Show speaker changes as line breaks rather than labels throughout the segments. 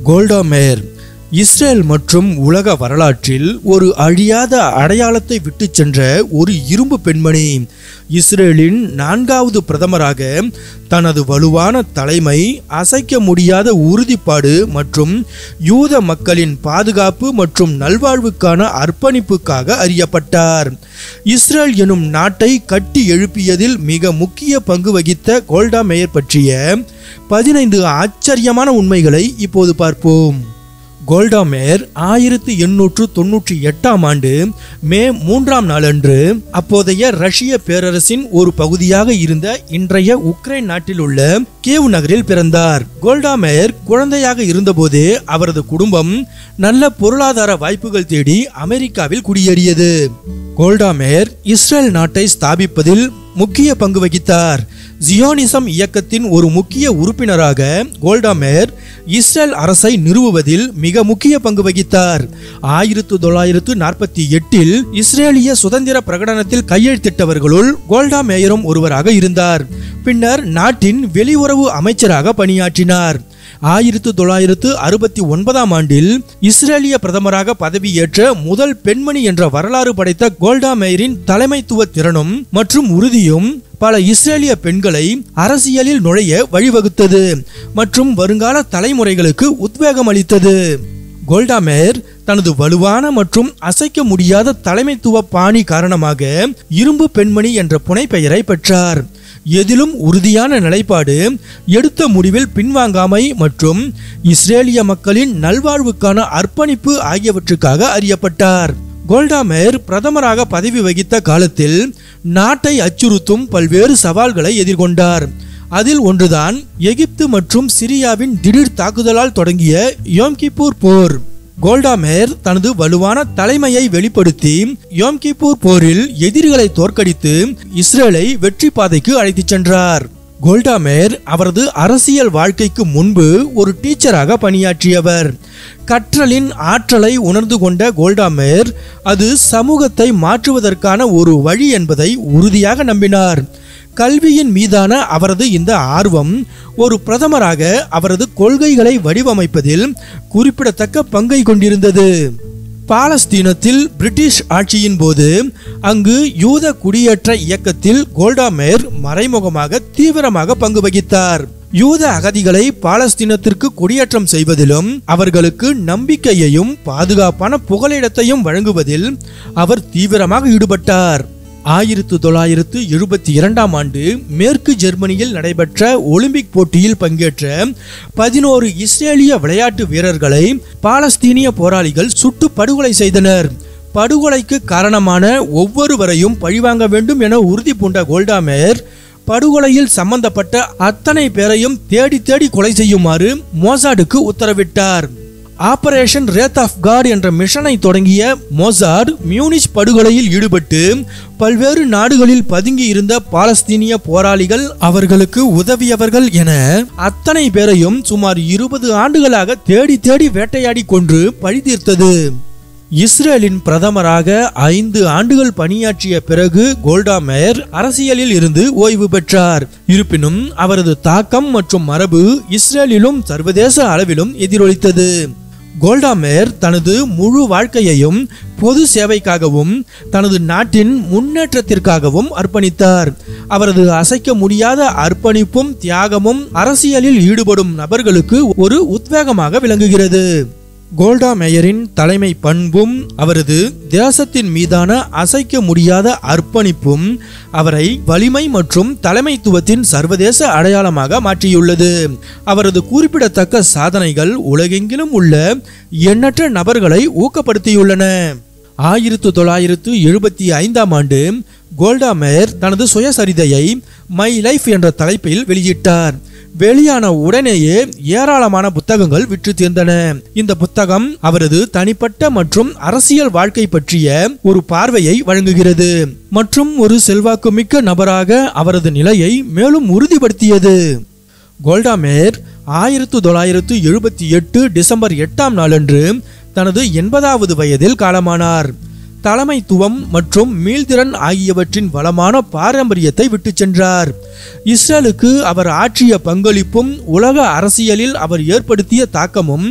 கோல்டா mayor Israel மற்றும் உலக வரலாற்றில் ஒரு அழியாத அடையாளத்தை விட்டுச் சென்ற ஒரு இரும்பு பெண்மணி இஸ்ரேலின் நான்காவது பிரதமராக தனது வலுவான தலைமை அசைக்க முடியாத உறுதிப்பாடு மற்றும் யூத மக்களின் பாதுகாப்பு மற்றும் நல்வாழ்வுக்கான அர்ப்பணிப்புக்காக அறியப்பட்டார் இஸ்ரேல் எனும் நாட்டை கட்டி எழுப்பியதில் மிக முக்கிய பங்கு வகித்த கோல்டா மேயர் பற்றிய பதினைந்து ஆச்சரியமான உண்மைகளை இப்போது பார்ப்போம் கோல்டா மேர் ஆயிரத்தி எண்ணூற்று தொன்னூற்றி எட்டாம் ஆண்டு மே மூன்றாம் நாளன்று அப்போதைய ரஷ்ய பேரரசின் ஒரு பகுதியாக இருந்த இன்றைய உக்ரைன் நாட்டில் உள்ள கேவ் நகரில் பிறந்தார் கோல்டா மேர் குழந்தையாக இருந்தபோதே அவரது குடும்பம் நல்ல பொருளாதார வாய்ப்புகள் தேடி அமெரிக்காவில் குடியேறியது கோல்டா மேர் இஸ்ரேல் நாட்டை ஸ்தாபிப்பதில் முக்கிய பங்கு வகித்தார் ஜியோனிசம் இயக்கத்தின் ஒரு முக்கிய உறுப்பினராக கோல்டா மேர் இஸ்ரேல் அரசை நிறுவுவதில் மிக முக்கிய பங்கு வகித்தார் ஆயிரத்து தொள்ளாயிரத்து நாற்பத்தி எட்டில் இஸ்ரேலிய சுதந்திர பிரகடனத்தில் கையெழுத்திட்டவர்களுள் கோல்டா மேயரும் ஒருவராக இருந்தார் பின்னர் நாட்டின் வெளியுறவு அமைச்சராக பணியாற்றினார் ஆயிரத்து தொள்ளாயிரத்து அறுபத்தி ஒன்பதாம் ஆண்டில் இஸ்ரேலிய பிரதமராக பதவியேற்ற முதல் பெண்மணி என்ற வரலாறு படைத்த கோல்டா மேயரின் தலைமைத்துவ திறனும் மற்றும் உறுதியும் பல இஸ்ரேலிய பெண்களை அரசியலில் நுழைய வழிவகுத்தது மற்றும் வருங்கால தலைமுறைகளுக்கு உத்வேகம் அளித்தது கோல்டா மேயர் தனது வலுவான மற்றும் அசைக்க முடியாத தலைமைத்துவ பாணி காரணமாக இரும்பு பெண்மணி என்ற புனைப்பெயரை பெற்றார் எதிலும் உறுதியான நிலைப்பாடு எடுத்த முடிவில் பின்வாங்காமை மற்றும் இஸ்ரேலிய மக்களின் நல்வாழ்வுக்கான அர்ப்பணிப்பு ஆகியவற்றுக்காக அறியப்பட்டார் கோல்டா மேயர் பிரதமராக பதவி வகித்த காலத்தில் நாட்டை அச்சுறுத்தும் பல்வேறு சவால்களை எதிர்கொண்டார் அதில் ஒன்றுதான் எகிப்து மற்றும் சிரியாவின் திடீர் தாக்குதலால் தொடங்கிய யோம் கிப்பூர் போர் கோல்டா மேயர் தனது வலுவான தலைமையை வெளிப்படுத்தி யோம் கிப்பூர் போரில் எதிரிகளை தோற்கடித்து இஸ்ரேலை வெற்றி பாதைக்கு அழைத்துச் சென்றார் கோல்டா மேயர் அவரது அரசியல் வாழ்க்கைக்கு முன்பு ஒரு டீச்சராக பணியாற்றியவர் கற்றலின் ஆற்றலை உணர்ந்து கொண்ட கோல்டா மேயர் அது சமூகத்தை மாற்றுவதற்கான ஒரு வழி என்பதை உறுதியாக நம்பினார் கல்வியின் மீதான அவரது இந்த ஆர்வம் ஒரு பிரதமராக அவரது கொள்கைகளை வடிவமைப்பதில் குறிப்பிடத்தக்க பங்கை கொண்டிருந்தது பாலஸ்தீனத்தில் பிரிட்டிஷ் ஆட்சியின் போது அங்கு யூத குடியேற்ற இயக்கத்தில் கோல்டா மேர் மறைமுகமாக தீவிரமாக பங்கு வகித்தார் யூத அகதிகளை பாலஸ்தீனத்திற்கு குடியேற்றம் செய்வதிலும் அவர்களுக்கு நம்பிக்கையையும் பாதுகாப்பான புகலிடத்தையும் வழங்குவதில் அவர் தீவிரமாக ஈடுபட்டார் ஆயிரத்து தொள்ளாயிரத்து எழுபத்தி இரண்டாம் ஆண்டு மேற்கு ஜெர்மனியில் நடைபெற்ற ஒலிம்பிக் போட்டியில் பங்கேற்ற பதினோரு இஸ்ரேலிய விளையாட்டு வீரர்களை பாலஸ்தீனிய போராளிகள் சுட்டு படுகொலை செய்தனர் படுகொலைக்கு காரணமான ஒவ்வொருவரையும் பழிவாங்க வேண்டும் என உறுதி பூண்ட கோல்டா மேயர் படுகொலையில் சம்பந்தப்பட்ட அத்தனை பேரையும் தேடி தேடி கொலை செய்யுமாறு மோசாடுக்கு உத்தரவிட்டார் ஆபரேஷன் ரேத் ஆஃப் காட் என்ற மிஷனை தொடங்கிய மொசாட் மியூனிச் படுகொலையில் ஈடுபட்டு பல்வேறு நாடுகளில் பதுங்கி இருந்த பாலஸ்தீனிய போராளிகள் அவர்களுக்கு உதவியவர்கள் என அத்தனை பேரையும் சுமார் இருபது ஆண்டுகளாக தேடி தேடி வேட்டையாடி கொன்று பழி தீர்த்தது இஸ்ரேலின் பிரதமராக ஐந்து ஆண்டுகள் பணியாற்றிய பிறகு கோல்டா மேயர் அரசியலில் இருந்து ஓய்வு பெற்றார் இருப்பினும் அவரது தாக்கம் மற்றும் மரபு இஸ்ரேலிலும் சர்வதேச அளவிலும் எதிரொலித்தது கோல்டா மேயர் தனது முழு வாழ்க்கையையும் பொது சேவைக்காகவும் தனது நாட்டின் முன்னேற்றத்திற்காகவும் அர்ப்பணித்தார் அவரது அசைக்க முடியாத அர்ப்பணிப்பும் தியாகமும் அரசியலில் ஈடுபடும் நபர்களுக்கு ஒரு உத்வேகமாக விளங்குகிறது கோல்டா மேயரின் தலைமை பண்பும் அவரது தேசத்தின் மீதான அசைக்க முடியாத அர்ப்பணிப்பும் அவரை வலிமை மற்றும் தலைமைத்துவத்தின் சர்வதேச அடையாளமாக மாற்றியுள்ளது அவரது குறிப்பிடத்தக்க சாதனைகள் உலகெங்கிலும் உள்ள எண்ணற்ற நபர்களை ஊக்கப்படுத்தியுள்ளன ஆயிரத்து தொள்ளாயிரத்து எழுபத்தி ஐந்தாம் ஆண்டு கோல்டா மேயர் தனது சுயசரிதையை மை லைஃப் என்ற தலைப்பில் வெளியிட்டார் வெளியான உடனேயே ஏராளமான புத்தகங்கள் விற்று தீர்ந்தன இந்த புத்தகம் அவரது தனிப்பட்ட மற்றும் அரசியல் வாழ்க்கை பற்றிய ஒரு பார்வையை வழங்குகிறது மற்றும் ஒரு செல்வாக்குமிக்க நபராக அவரது நிலையை மேலும் உறுதிப்படுத்தியது கோல்டா மேர் ஆயிரத்து தொள்ளாயிரத்து எழுபத்தி எட்டு டிசம்பர் எட்டாம் நாளன்று தனது எண்பதாவது வயதில் காலமானார் தலைமைத்துவம் மற்றும் மீள்திறன் ஆகியவற்றின் வளமான பாரம்பரியத்தை விட்டுச் சென்றார் இஸ்ரேலுக்கு அவர் ஆற்றிய பங்களிப்பும் உலக அரசியலில் அவர் ஏற்படுத்திய தாக்கமும்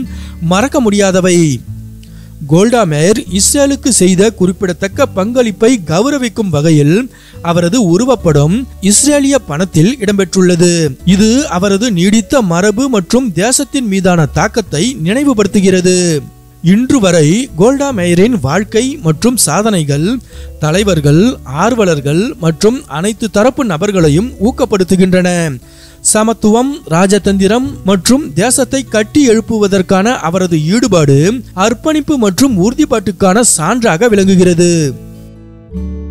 மறக்க முடியாதவை கோல்டா மேயர் இஸ்ரேலுக்கு செய்த குறிப்பிடத்தக்க பங்களிப்பை கௌரவிக்கும் வகையில் அவரது உருவப்படம் இஸ்ரேலிய பணத்தில் இடம்பெற்றுள்ளது இது அவரது நீடித்த மரபு மற்றும் தேசத்தின் மீதான தாக்கத்தை நினைவுபடுத்துகிறது இன்று வரை கோல்டா மேயரின் வாழ்க்கை மற்றும் சாதனைகள் தலைவர்கள் ஆர்வலர்கள் மற்றும் அனைத்து தரப்பு நபர்களையும் ஊக்கப்படுத்துகின்றன சமத்துவம் ராஜதந்திரம் மற்றும் தேசத்தை கட்டி எழுப்புவதற்கான அவரது ஈடுபாடு அர்ப்பணிப்பு மற்றும் உறுதிப்பாட்டுக்கான சான்றாக விளங்குகிறது